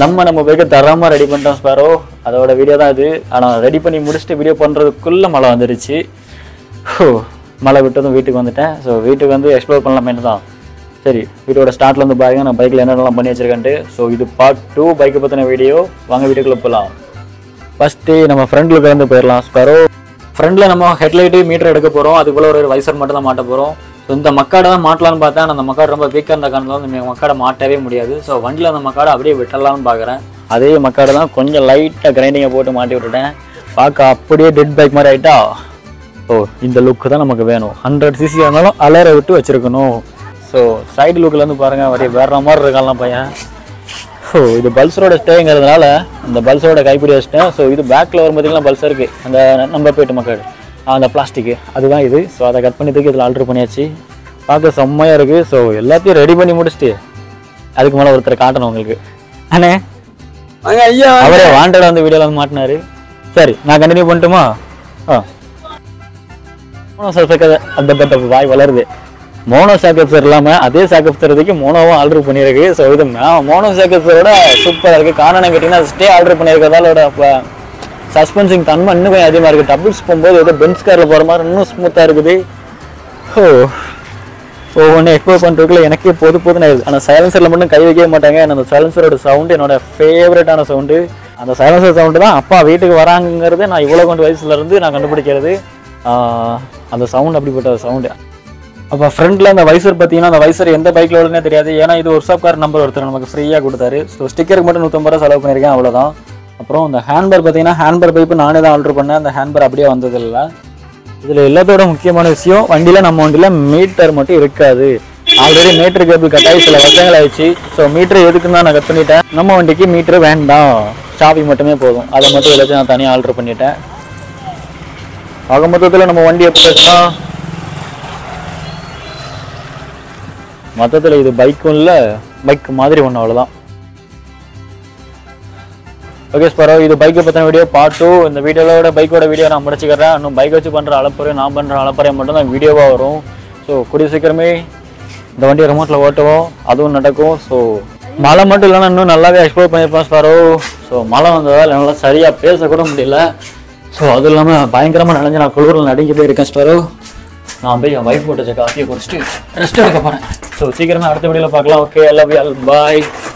நம்ம நம்ம பைக்கை தரமாக ரெடி பண்ணிட்டோம் ஸ்பாரோ அதோட வீடியோ தான் இது ஆனால் ரெடி பண்ணி முடிச்சுட்டு வீடியோ பண்ணுறதுக்குள்ளே மழை வந்துருச்சு ஹோ மழை விட்டதும் வீட்டுக்கு வந்துட்டேன் ஸோ வீட்டுக்கு வந்து எக்ஸ்ப்ளோர் பண்ணலாமே தான் சரி வீட்டோட ஸ்டார்ட்ல இருந்து பாருங்க நான் பைக்கில் என்னென்னலாம் பண்ணி வச்சிருக்கேன்ட்டு ஸோ இது பார்ட் டூ பைக்கை பற்றின வீடியோ வாங்க வீட்டுக்குள்ளே போகலாம் ஃபஸ்ட்டு நம்ம ஃப்ரண்ட் லுக்கில் இருந்து போயிடலாம் ஸ்பாரோ ஃப்ரண்டில் நம்ம ஹெட்லைட்டு மீட்டர் எடுக்க போகிறோம் அதுக்குள்ள ஒரு வைசர் மட்டும் தான் மாட்ட போகிறோம் ஸோ இந்த மக்காடை தான் மாட்டலாம்னு பார்த்தேன் ஆனால் அந்த மக்காடு ரொம்ப வீக்காக இருந்த காரணத்தால் இந்த மக்காடை மாட்டவே முடியாது ஸோ வண்டியில் அந்த மக்காடை அப்படியே விட்டலாம்னு பார்க்குறேன் அதே மக்காடை தான் கொஞ்சம் லைட்டாக கிரைண்டிங்கை போட்டு மாட்டி விட்டுட்டேன் பார்க்க அப்படியே டெட் பைக் மாதிரி ஆயிட்டா ஓ இந்த லுக்கு தான் நமக்கு வேணும் ஹண்ட்ரட் சிசி இருந்தாலும் அலற விட்டு வச்சிருக்கணும் ஸோ சைடு லுக்கில் இருந்து பாருங்க அப்படியே வேற மாதிரி இருக்கான்லாம் பையன் ஸோ இது பல்சரோட ஸ்டேங்கிறதுனால அந்த பல்சரோட கைப்பிடி வச்சிட்டேன் ஸோ இது பேக்கில் வரும் பார்த்தீங்கன்னா பல்சர் இருக்கு அந்த நம்பர் போயிட்டு மக்கள் அந்த பிளாஸ்டிக்கு அதுதான் இது ஸோ அதை கட் பண்ணி தூக்கி இதில் ஆல்ட்ரு பண்ணியாச்சு பார்க்க செம்மையாக இருக்குது ஸோ எல்லாத்தையும் ரெடி பண்ணி முடிச்சுட்டு அதுக்கு மேலே ஒருத்தர் காட்டணும் உங்களுக்கு அண்ணே வாங்க ஐயா வாங்க. அவரே வாண்டட் வந்து வீடியோவில் வந்து மாட்டினாரு சரி நான் கண்டினியூ பண்ணட்டுமா ஆ மோனோ சாக்கப் அந்த பட்ட வாய் வளருது மோனோ சாக்கப்சர் இல்லாமல் அதே சாக்கப்சருக்கு மோனோவும் ஆர்டர் பண்ணியிருக்கு ஸோ இது மோனோ சாக்கப்சரோட சூப்பராக இருக்குது காரணம் கேட்டிங்கன்னா ஸ்டே ஆர்டர் பண்ணியிருக்கிறதால இப்போ சஸ்பென்சிங் தன்மை இன்னும் கொஞ்சம் அதிகமாக இருக்குது டபுள்ஸ் போகும்போது ஏதோ பென்ஸ் காரில் போகிற மாதிரி இன்னும் ஸ்மூத்தாக இருக்குது ஓ ஒவ்வொன்று எக்ஸ்ப்ளோர் பண்ணுறதுக்குள்ள எனக்கே போது போதுன்னு ஆயிடுது ஆனால் சைலன்சரில் மட்டும் கை வைக்கவே மாட்டாங்க ஏன்னா அந்த சைலன்சரோட சவுண்டு என்னோட ஃபேவரட்டான சவுண்டு அந்த சைலன்சர் சவுண்டு தான் அப்பா வீட்டுக்கு வராங்கிறது நான் இவ்வளோ கொண்டு வயசுல இருந்து நான் கண்டுபிடிக்கிறது ஆஹ் அந்த சவுண்ட் அப்படிப்பட்ட சவுண்டு அப்போ ஃப்ரண்ட்ல அந்த வைசர் பார்த்தீங்கன்னா அந்த வைசர் எந்த பைக்கில் உள்ளனே தெரியாது ஏன்னா இது ஒரு கார் நம்பர் ஒருத்தர் நமக்கு ஃப்ரீயாக கொடுத்தாரு ஸோ ஸ்டிக்கருக்கு மட்டும் நூற்றம்பது ரூபா செலவு பண்ணியிருக்கேன் அவ்வளோதான் அப்புறம் அந்த ஹேண்ட்பர் பார்த்தீங்கன்னா ஹேண்ட்பர் பைப்பு நானே தான் ஆர்டர் பண்ணேன் அந்த ஹேண்ட்பர் அப்படியே வந்ததில்லை இதில் எல்லாத்தோட முக்கியமான விஷயம் வண்டியில் நம்ம வண்டியில் மீட்டர் மட்டும் இருக்காது ஆல்ரெடி மீட்டர் கேபிள் கட்டாயி சில வருஷங்கள் ஆயிடுச்சு ஸோ மீட்டர் எதுக்குன்னு தான் நான் கட் பண்ணிட்டேன் நம்ம வண்டிக்கு மீட்டர் வேண்டாம் சாவி மட்டுமே போதும் அதை மட்டும் எல்லாத்தையும் நான் தனியாக ஆர்டர் பண்ணிட்டேன் ஆக மொத்தத்தில் நம்ம வண்டி எப்படி இருக்குன்னா மொத்தத்தில் இது பைக்கும் இல்லை பைக் மாதிரி ஒன்று அவ்வளோதான் ஓகே ஸ்பரோ இது பைக்கை பற்றின வீடியோ பார்ட் டூ இந்த வீடியோவோட பைக்கோட வீடியோ நான் முடிச்சுக்கிறேன் இன்னும் பைக் வச்சு பண்ணுற அளப்பறையும் நான் பண்ணுற அளப்பறையும் மட்டும் தான் வீடியோவாக வரும் ஸோ கூடிய சீக்கிரமே இந்த வண்டியை ரிமோட்டில் ஓட்டுவோம் அதுவும் நடக்கும் ஸோ மழை மட்டும் இல்லைன்னா இன்னும் நல்லாவே எக்ஸ்ப்ளோர் பண்ணியிருப்பேன் ஸ்பாரோ ஸோ மழை வந்ததால் என்னால் சரியாக பேசக்கூட முடியல ஸோ அதுவும் இல்லாமல் பயங்கரமாக நனைஞ்சு நான் குளிரில் நடுங்கி போய் இருக்கேன் ஸ்பாரோ நான் போய் என் ஒய்ஃப் போட்டு காஃபியை குடிச்சிட்டு ரெஸ்ட் எடுக்க போகிறேன் ஸோ சீக்கிரமே அடுத்த வீடியோவில் பார்க்கலாம் ஓகே எல்லா பாய்